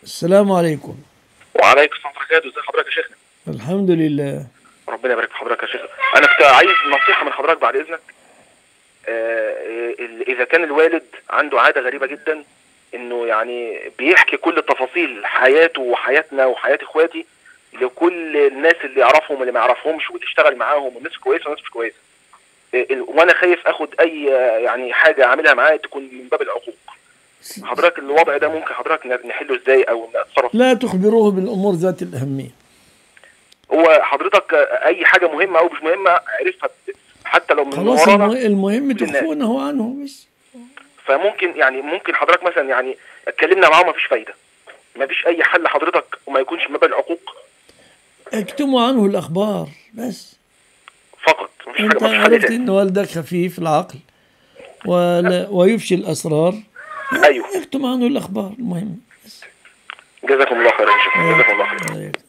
السلام عليكم وعليكم السلام ورحمه الله وبركاته ازي حضرتك يا شيخنا الحمد لله ربنا يبارك في حضرتك يا شيخ انا كنت عايز نصيحه من حضرتك بعد اذنك آه، ال- اذا كان الوالد عنده عاده غريبه جدا انه يعني بيحكي كل تفاصيل حياته وحياتنا وحياه اخواتي لكل الناس اللي يعرفهم واللي ما يعرفهمش واللي اشتغل معاهم والناس كويسه والناس مش كويسه آه، ال- وانا خايف اخد اي آه، يعني حاجه اعملها معاه تكون من باب العقوق حضرتك الوضع ده ممكن حضرتك ن- نحله ازاي او نتصرف لا تخبروه بالأمور ذات الأهمية هو حضرتك آه، اي حاجه مهمه او مش مهمه عرفها حتى لو من خلاص ورانا المه- المهم للناس. تخفونه عنه بس فممكن يعني ممكن حضرتك مثلا يعني اتكلمنا معاه مفيش فايده مفيش اي حل حضرتك وما يكونش من باب العقوق اكتموا عنه الأخبار بس فقط مفيش حاجه أنت مفيش حل عرفت تاني أن والدك خفيف العقل ولا ويفشي الأسرار ايوه اكتم عنه الأخبار المهم جزاكم الله خيرا يا شيخ جزاكم الله خيرا عليك.